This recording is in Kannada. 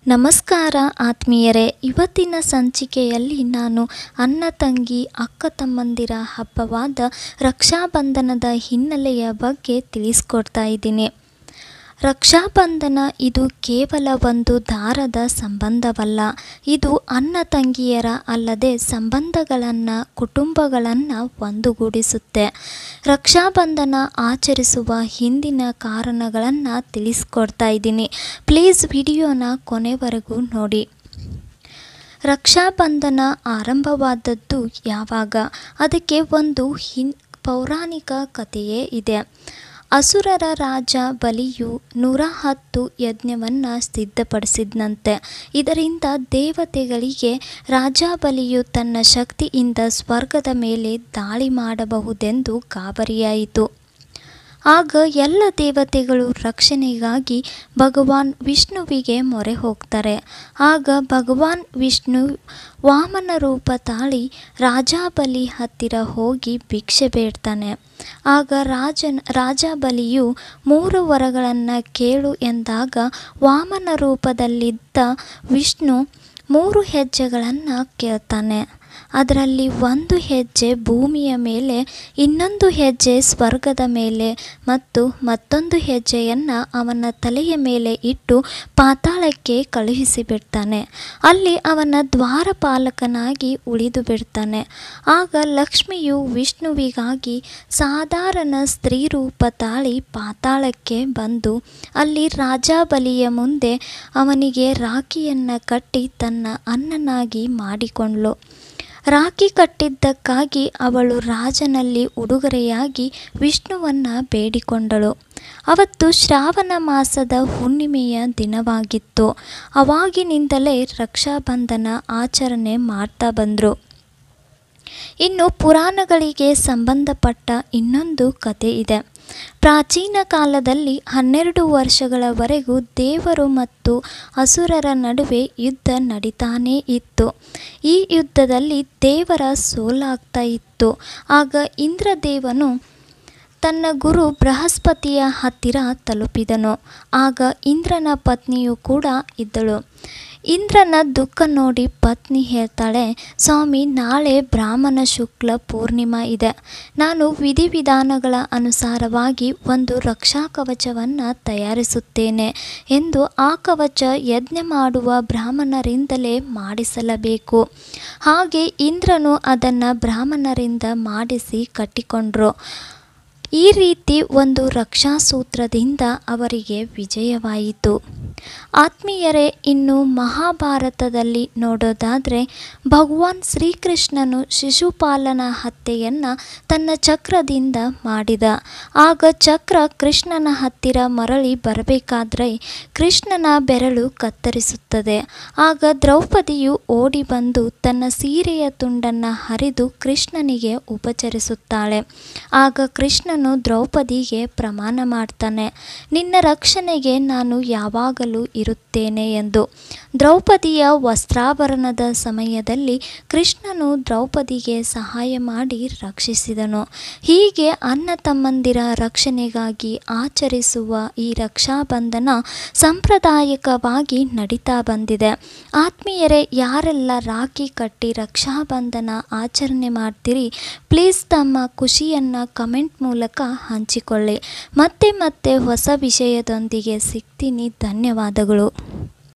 ನಮಸ್ಕಾರ ಆತ್ಮೀಯರೇ ಇವತ್ತಿನ ಸಂಚಿಕೆಯಲ್ಲಿ ನಾನು ಅಣ್ಣ ತಂಗಿ ಅಕ್ಕ ತಮ್ಮಂದಿರ ಹಬ್ಬವಾದ ರಕ್ಷಾಬಂಧನದ ಹಿನ್ನೆಲೆಯ ಬಗ್ಗೆ ತಿಳಿಸ್ಕೊಡ್ತಾ ಇದ್ದೀನಿ ರಕ್ಷಾಬಂಧನ ಇದು ಕೇವಲ ಒಂದು ದಾರದ ಸಂಬಂಧವಲ್ಲ ಇದು ಅಣ್ಣ ತಂಗಿಯರ ಅಲ್ಲದೆ ಸಂಬಂಧಗಳನ್ನು ಕುಟುಂಬಗಳನ್ನು ಒಂದುಗೂಡಿಸುತ್ತೆ ರಕ್ಷಾಬಂಧನ ಆಚರಿಸುವ ಹಿಂದಿನ ಕಾರಣಗಳನ್ನು ತಿಳಿಸ್ಕೊಡ್ತಾ ಇದ್ದೀನಿ ಪ್ಲೀಸ್ ವಿಡಿಯೋನ ಕೊನೆವರೆಗೂ ನೋಡಿ ರಕ್ಷಾಬಂಧನ ಆರಂಭವಾದದ್ದು ಯಾವಾಗ ಅದಕ್ಕೆ ಒಂದು ಹಿನ್ ಪೌರಾಣಿಕ ಕಥೆಯೇ ಇದೆ ಅಸುರರ ರಾಜ ಬಲಿಯು ನೂರ ಹತ್ತು ಯಜ್ಞವನ್ನು ಸಿದ್ಧಪಡಿಸಿದ್ನಂತೆ ಇದರಿಂದ ದೇವತೆಗಳಿಗೆ ರಾಜ ಬಲಿಯು ತನ್ನ ಶಕ್ತಿಯಿಂದ ಸ್ವರ್ಗದ ಮೇಲೆ ದಾಳಿ ಮಾಡಬಹುದೆಂದು ಗಾಬರಿಯಾಯಿತು ಆಗ ಎಲ್ಲ ದೇವತೆಗಳು ರಕ್ಷಣೆಗಾಗಿ ಭಗವಾನ್ ವಿಷ್ಣುವಿಗೆ ಮೊರೆ ಹೋಗ್ತಾರೆ ಆಗ ಭಗವಾನ್ ವಿಷ್ಣು ವಾಮನ ರೂಪ ತಾಳಿ ರಾಜಾಬಲಿ ಹತ್ತಿರ ಹೋಗಿ ಭಿಕ್ಷೆ ಬೇಡ್ತಾನೆ ಆಗ ರಾಜನ ರಾಜಬಲಿಯು ಮೂರು ವರಗಳನ್ನು ಕೇಳು ಎಂದಾಗ ವಾಮನ ರೂಪದಲ್ಲಿದ್ದ ವಿಷ್ಣು ಮೂರು ಹೆಜ್ಜೆಗಳನ್ನು ಕೇಳ್ತಾನೆ ಅದರಲ್ಲಿ ಒಂದು ಹೆಜ್ಜೆ ಭೂಮಿಯ ಮೇಲೆ ಇನ್ನೊಂದು ಹೆಜ್ಜೆ ಸ್ವರ್ಗದ ಮೇಲೆ ಮತ್ತು ಮತ್ತೊಂದು ಹೆಜ್ಜೆಯನ್ನು ಅವನ ತಲೆಯ ಮೇಲೆ ಇಟ್ಟು ಪಾತಾಳಕ್ಕೆ ಕಳುಹಿಸಿಬಿಡ್ತಾನೆ ಅಲ್ಲಿ ಅವನ ದ್ವಾರಪಾಲಕನಾಗಿ ಉಳಿದು ಬಿಡ್ತಾನೆ ಆಗ ಲಕ್ಷ್ಮಿಯು ವಿಷ್ಣುವಿಗಾಗಿ ಸಾಧಾರಣ ಸ್ತ್ರೀ ರೂಪ ತಾಳಿ ಪಾತಾಳಕ್ಕೆ ಬಂದು ಅಲ್ಲಿ ರಾಜಾಬಲಿಯ ಮುಂದೆ ಅವನಿಗೆ ರಾಖಿಯನ್ನು ಕಟ್ಟಿ ತನ್ನ ಅನ್ನನಾಗಿ ಮಾಡಿಕೊಂಡ್ಳು ರಾಖಿ ಕಟ್ಟಿದ್ದಕ್ಕಾಗಿ ಅವಳು ರಾಜನಲ್ಲಿ ಉಡುಗೊರೆಯಾಗಿ ವಿಷ್ಣುವನ್ನು ಬೇಡಿಕೊಂಡಳು ಅವತ್ತು ಶ್ರಾವಣ ಮಾಸದ ಹುಣ್ಣಿಮೆಯ ದಿನವಾಗಿತ್ತು ಅವಾಗಿನಿಂದಲೇ ರಕ್ಷಾಬಂಧನ ಆಚರಣೆ ಮಾಡ್ತಾ ಬಂದರು ಇನ್ನು ಪುರಾಣಗಳಿಗೆ ಸಂಬಂಧಪಟ್ಟ ಇನ್ನೊಂದು ಕತೆ ಇದೆ ಪ್ರಾಚೀನ ಕಾಲದಲ್ಲಿ ಹನ್ನೆರಡು ವರ್ಷಗಳವರೆಗೂ ದೇವರು ಮತ್ತು ಅಸುರರ ನಡುವೆ ಯುದ್ಧ ನಡೀತಾನೇ ಇತ್ತು ಈ ಯುದ್ಧದಲ್ಲಿ ದೇವರ ಸೋಲಾಗ್ತಾ ಇತ್ತು ಆಗ ಇಂದ್ರದೇವನು ತನ್ನ ಗುರು ಬೃಹಸ್ಪತಿಯ ಹತ್ತಿರ ತಲುಪಿದನು ಆಗ ಇಂದ್ರನ ಪತ್ನಿಯು ಕೂಡ ಇದ್ದಳು ಇಂದ್ರನ ದುಃಖ ನೋಡಿ ಪತ್ನಿ ಹೇಳ್ತಾಳೆ ಸ್ವಾಮಿ ನಾಳೆ ಬ್ರಾಹ್ಮಣ ಶುಕ್ಲ ಪೂರ್ಣಿಮಾ ಇದೆ ನಾನು ವಿಧಿವಿಧಾನಗಳ ಅನುಸಾರವಾಗಿ ಒಂದು ರಕ್ಷಾ ಕವಚವನ್ನು ತಯಾರಿಸುತ್ತೇನೆ ಎಂದು ಆ ಕವಚ ಯಜ್ಞ ಮಾಡುವ ಬ್ರಾಹ್ಮಣರಿಂದಲೇ ಮಾಡಿಸಲಬೇಕು ಹಾಗೆ ಇಂದ್ರನು ಅದನ್ನು ಬ್ರಾಹ್ಮಣರಿಂದ ಮಾಡಿಸಿ ಕಟ್ಟಿಕೊಂಡ್ರು ಈ ರೀತಿ ಒಂದು ರಕ್ಷಾಸೂತ್ರದಿಂದ ಅವರಿಗೆ ವಿಜಯವಾಯಿತು ಆತ್ಮೀಯರೇ ಇನ್ನು ಮಹಾಭಾರತದಲ್ಲಿ ನೋಡೋದಾದರೆ ಭಗವಾನ್ ಶ್ರೀಕೃಷ್ಣನು ಶಿಶುಪಾಲನ ಹತ್ಯೆಯನ್ನು ತನ್ನ ಚಕ್ರದಿಂದ ಮಾಡಿದ ಆಗ ಚಕ್ರ ಕೃಷ್ಣನ ಹತ್ತಿರ ಮರಳಿ ಬರಬೇಕಾದ್ರೆ ಕೃಷ್ಣನ ಬೆರಳು ಕತ್ತರಿಸುತ್ತದೆ ಆಗ ದ್ರೌಪದಿಯು ಓಡಿ ಬಂದು ತನ್ನ ಸೀರೆಯ ತುಂಡನ್ನು ಹರಿದು ಕೃಷ್ಣನಿಗೆ ಉಪಚರಿಸುತ್ತಾಳೆ ಆಗ ಕೃಷ್ಣನು ದ್ರೌಪದಿಗೆ ಪ್ರಮಾಣ ಮಾಡ್ತಾನೆ ನಿನ್ನ ರಕ್ಷಣೆಗೆ ನಾನು ಯಾವಾಗಲೂ ಇರುತ್ತೇನೆ ಎಂದು ದ್ರೌಪದಿಯ ವಸ್ತ್ರಾಭರಣದ ಸಮಯದಲ್ಲಿ ಕೃಷ್ಣನು ದ್ರೌಪದಿಗೆ ಸಹಾಯ ಮಾಡಿ ರಕ್ಷಿಸಿದನು ಹೀಗೆ ಅಣ್ಣ ತಮ್ಮಂದಿರ ರಕ್ಷಣೆಗಾಗಿ ಆಚರಿಸುವ ಈ ರಕ್ಷಾಬಂಧನ ಸಾಂಪ್ರದಾಯಿಕವಾಗಿ ನಡೀತಾ ಬಂದಿದೆ ಆತ್ಮೀಯರೇ ಯಾರೆಲ್ಲ ರಾಖಿ ಕಟ್ಟಿ ರಕ್ಷಾಬಂಧನ ಆಚರಣೆ ಮಾಡ್ತೀರಿ ಪ್ಲೀಸ್ ತಮ್ಮ ಖುಷಿಯನ್ನು ಕಮೆಂಟ್ ಮೂಲಕ ಹಂಚಿಕೊಳ್ಳಿ ಮತ್ತೆ ಮತ್ತೆ ಹೊಸ ವಿಷಯದೊಂದಿಗೆ ಸಿಗ್ತೀನಿ ಧನ್ಯವಾದಗಳು